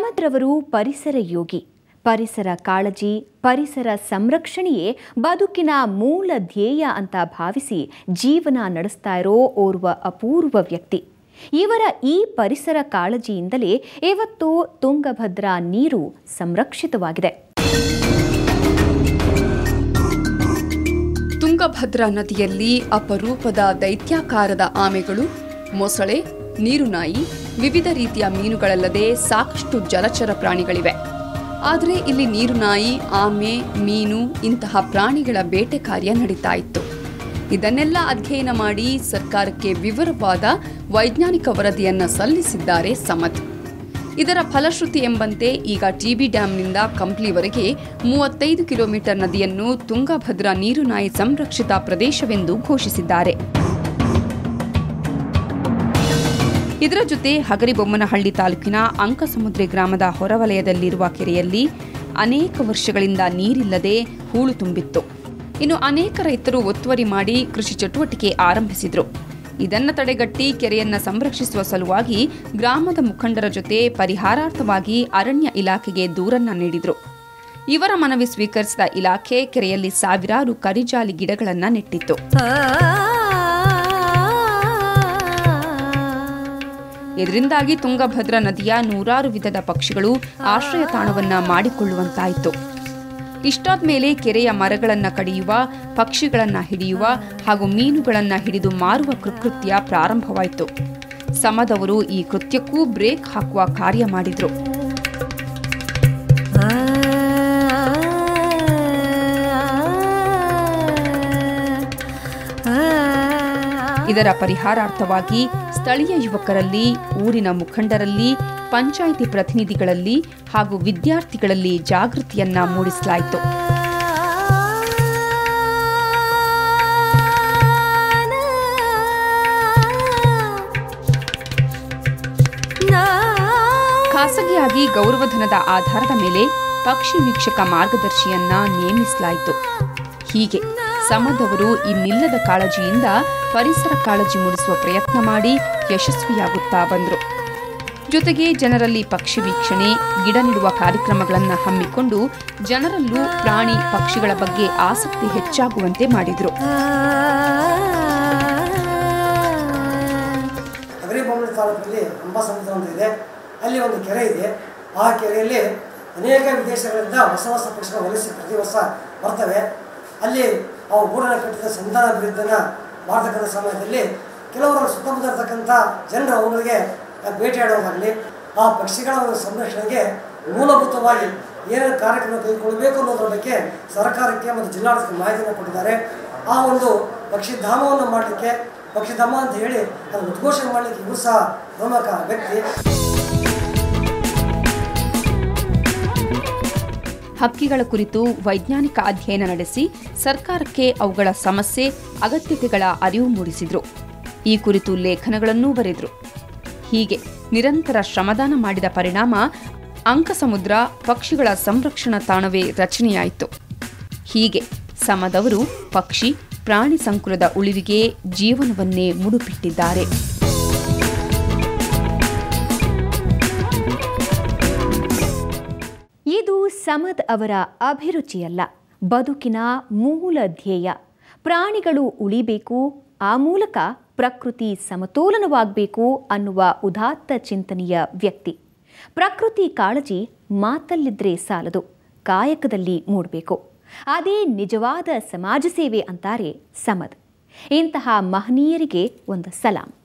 ಸಮದ್ರವರು ಪರಿಸರ ಯೋಗಿ ಪರಿಸರ ಕಾಳಜಿ ಪರಿಸರ ಸಂರಕ್ಷಣೆಯೇ ಬದುಕಿನ ಮೂಲ ಧ್ಯೇಯ ಅಂತ ಭಾವಿಸಿ ಜೀವನ ನಡೆಸ್ತಾ ಇರೋ ಓರ್ವ ಅಪೂರ್ವ ವ್ಯಕ್ತಿ ಇವರ ಈ ಪರಿಸರ ಕಾಳಜಿಯಿಂದಲೇ ಇವತ್ತು ತುಂಗಭದ್ರಾ ನೀರು ಸಂರಕ್ಷಿತವಾಗಿದೆ ತುಂಗಭದ್ರಾ ನದಿಯಲ್ಲಿ ಅಪರೂಪದ ದೈತ್ಯಾಕಾರದ ಆಮೆಗಳು ಮೊಸಳೆ ನೀರುನಾಯಿ ವಿವಿಧ ರೀತಿಯ ಮೀನುಗಳಲ್ಲದೆ ಸಾಕಷ್ಟು ಜಲಚರ ಪ್ರಾಣಿಗಳಿವೆ ಆದರೆ ಇಲ್ಲಿ ನೀರುನಾಯಿ ಆಮೆ ಮೀನು ಇಂತಹ ಪ್ರಾಣಿಗಳ ಬೇಟೆ ಕಾರ್ಯ ನಡೀತಾ ಇತ್ತು ಇದನ್ನೆಲ್ಲ ಅಧ್ಯಯನ ಮಾಡಿ ಸರ್ಕಾರಕ್ಕೆ ವಿವರವಾದ ವೈಜ್ಞಾನಿಕ ವರದಿಯನ್ನ ಸಲ್ಲಿಸಿದ್ದಾರೆ ಸಮದ್ ಇದರ ಫಲಶ್ರುತಿ ಎಂಬಂತೆ ಈಗ ಟಿಬಿ ಡ್ಯಾಂನಿಂದ ಕಂಪ್ಲಿವರೆಗೆ ಮೂವತ್ತೈದು ಕಿಲೋಮೀಟರ್ ನದಿಯನ್ನು ತುಂಗಭದ್ರಾ ನೀರುನಾಯಿ ಸಂರಕ್ಷಿತ ಪ್ರದೇಶವೆಂದು ಘೋಷಿಸಿದ್ದಾರೆ ಇದರ ಜೊತೆ ಹಗರಿಬೊಮ್ಮನಹಳ್ಳಿ ತಾಲೂಕಿನ ಅಂಕಸಮುದ್ರೆ ಗ್ರಾಮದ ಹೊರವಲಯದಲ್ಲಿರುವ ಕೆರೆಯಲ್ಲಿ ಅನೇಕ ವರ್ಷಗಳಿಂದ ನೀರಿಲ್ಲದೆ ಹೂಳು ತುಂಬಿತ್ತು ಇನ್ನು ಅನೇಕ ರೈತರು ಒತ್ತುವರಿ ಮಾಡಿ ಕೃಷಿ ಚಟುವಟಿಕೆ ಆರಂಭಿಸಿದ್ರು ಇದನ್ನ ತಡೆಗಟ್ಟಿ ಕೆರೆಯನ್ನ ಸಂರಕ್ಷಿಸುವ ಸಲುವಾಗಿ ಗ್ರಾಮದ ಮುಖಂಡರ ಜೊತೆ ಪರಿಹಾರಾರ್ಥವಾಗಿ ಅರಣ್ಯ ಇಲಾಖೆಗೆ ದೂರನ್ನ ನೀಡಿದ್ರು ಇವರ ಮನವಿ ಸ್ವೀಕರಿಸಿದ ಇಲಾಖೆ ಕೆರೆಯಲ್ಲಿ ಸಾವಿರಾರು ಕರಿಜಾಲಿ ಗಿಡಗಳನ್ನ ನೆಟ್ಟಿತ್ತು ಇದರಿಂದಾಗಿ ತುಂಗಭದ್ರಾ ನದಿಯ ನೂರಾರು ವಿಧದ ಪಕ್ಷಿಗಳು ಆಶ್ರಯ ತಾಣವನ್ನ ಮಾಡಿಕೊಳ್ಳುವಂತಾಯಿತು ಇಷ್ಟಾದ ಮೇಲೆ ಕೆರೆಯ ಮರಗಳನ್ನ ಕಡಿಯುವ ಪಕ್ಷಿಗಳನ್ನ ಹಿಡಿಯುವ ಹಾಗೂ ಮೀನುಗಳನ್ನ ಹಿಡಿದು ಮಾರುವ ಕೃತ್ಯ ಪ್ರಾರಂಭವಾಯಿತು ಸಮದವರು ಈ ಕೃತ್ಯಕ್ಕೂ ಬ್ರೇಕ್ ಹಾಕುವ ಕಾರ್ಯ ಮಾಡಿದ್ರು ಇದರ ಪರಿಹಾರಾರ್ಥವಾಗಿ ಸ್ಥಳೀಯ ಯುವಕರಲ್ಲಿ ಊರಿನ ಮುಖಂಡರಲ್ಲಿ ಪಂಚಾಯಿತಿ ಪ್ರತಿನಿಧಿಗಳಲ್ಲಿ ಹಾಗೂ ವಿದ್ಯಾರ್ಥಿಗಳಲ್ಲಿ ಜಾಗೃತಿಯನ್ನ ಮೂಡಿಸಲಾಯಿತು ಖಾಸಗಿಯಾಗಿ ಗೌರವಧನದ ಆಧಾರದ ಮೇಲೆ ಪಕ್ಷಿ ವೀಕ್ಷಕ ಮಾರ್ಗದರ್ಶಿಯನ್ನ ನೇಮಿಸಲಾಯಿತು ಹೀಗೆ ಸಮದವರು ಇನ್ನಿಲ್ಲದ ಕಾಳಜಿಯಿಂದ ಪರಿಸರ ಕಾಳಜಿ ಮೂಡಿಸುವ ಪ್ರಯತ್ನ ಮಾಡಿ ಯಶಸ್ವಿಯಾಗುತ್ತಾ ಬಂದರು ಜೊತೆಗೆ ಜನರಲ್ಲಿ ಪಕ್ಷಿ ವೀಕ್ಷಣೆ ಗಿಡ ನೆಡುವ ಕಾರ್ಯಕ್ರಮಗಳನ್ನು ಹಮ್ಮಿಕೊಂಡು ಜನರಲ್ಲೂ ಪ್ರಾಣಿ ಪಕ್ಷಿಗಳ ಬಗ್ಗೆ ಆಸಕ್ತಿ ಹೆಚ್ಚಾಗುವಂತೆ ಮಾಡಿದರು ಹಗರಿಬೊಮ್ಮನ ತಾಲೂಕಲ್ಲಿ ಅಂಬಾ ಸಮುದ್ರ ಅಂತ ಇದೆ ಅಲ್ಲಿ ಒಂದು ಕೆರೆ ಇದೆ ಆ ಕೆರೆಯಲ್ಲಿ ಅನೇಕ ವಿದೇಶಗಳಿಂದ ಹೊಸ ಹೊಸ ಪಕ್ಷಿಗಳು ವಲಸೆ ಪ್ರತಿ ವರ್ಷ ಬರ್ತವೆ ಅಲ್ಲಿ ಅವು ಗೂಡನ್ನು ಕಟ್ಟಿದ ಸಂತಾನ ಅಭಿವೃದ್ಧಿನ ಮಾಡ್ತಕ್ಕಂಥ ಸಮಯದಲ್ಲಿ ಕೆಲವರು ಸುತ್ತಮುತ್ತ ಇರ್ತಕ್ಕಂಥ ಜನರು ಅವುಗಳಿಗೆ ಭೇಟಿಯಾಡೋದಾಗಲಿ ಆ ಪಕ್ಷಿಗಳ ಒಂದು ಸಂರಕ್ಷಣೆಗೆ ಮೂಲಭೂತವಾಗಿ ಏನೇನು ಕಾರ್ಯಕ್ರಮ ತೆಗೆದುಕೊಳ್ಬೇಕು ಅನ್ನೋದ್ರ ಬಗ್ಗೆ ಸರ್ಕಾರಕ್ಕೆ ಮತ್ತು ಜಿಲ್ಲಾಡಳಿತಕ್ಕೆ ಮಾಹಿತಿಯನ್ನು ಕೊಟ್ಟಿದ್ದಾರೆ ಆ ಒಂದು ಪಕ್ಷಿಧಾಮವನ್ನು ಮಾಡಲಿಕ್ಕೆ ಪಕ್ಷಿಧಾಮ ಅಂತ ಹೇಳಿ ಅದನ್ನು ಉದ್ಘೋಷಣೆ ಮಾಡಲಿಕ್ಕೆ ಇವರು ಸಹ ಪ್ರಮುಖ ವ್ಯಕ್ತಿ ಹಕ್ಕಿಗಳ ಕುರಿತು ವೈಜ್ಞಾನಿಕ ಅಧ್ಯಯನ ನಡೆಸಿ ಸರ್ಕಾರಕ್ಕೆ ಅವುಗಳ ಸಮಸ್ಯೆ ಅಗತ್ಯತೆಗಳ ಅರಿವು ಮೂಡಿಸಿದ್ರು ಈ ಕುರಿತು ಲೇಖನಗಳನ್ನೂ ಬರೆದ್ರು ಹೀಗೆ ನಿರಂತರ ಶ್ರಮದಾನ ಮಾಡಿದ ಪರಿಣಾಮ ಅಂಕಸಮುದ್ರ ಪಕ್ಷಿಗಳ ಸಂರಕ್ಷಣಾ ತಾಣವೇ ರಚನೆಯಾಯಿತು ಹೀಗೆ ಸಮದವರು ಪಕ್ಷಿ ಪ್ರಾಣಿ ಸಂಕುಲದ ಉಳಿವಿಗೆ ಜೀವನವನ್ನೇ ಮುಡುಪಿಟ್ಟಿದ್ದಾರೆ ಇದು ಸಮದ್ ಅವರ ಅಭಿರುಚಿಯಲ್ಲ ಬದುಕಿನ ಮೂಲ ಧ್ಯೇಯ ಪ್ರಾಣಿಗಳು ಉಳಿಬೇಕು ಆ ಮೂಲಕ ಪ್ರಕೃತಿ ಸಮತೋಲನವಾಗಬೇಕು ಅನ್ನುವ ಉದಾತ್ತ ಚಿಂತನೆಯ ವ್ಯಕ್ತಿ ಪ್ರಕೃತಿ ಕಾಳಜಿ ಮಾತಲ್ಲಿದ್ರೆ ಸಾಲದು ಕಾಯಕದಲ್ಲಿ ಮೂಡಬೇಕು ಅದೇ ನಿಜವಾದ ಸಮಾಜ ಸೇವೆ ಅಂತಾರೆ ಸಮದ್ ಇಂತಹ ಮಹನೀಯರಿಗೆ ಒಂದು ಸಲಾಂ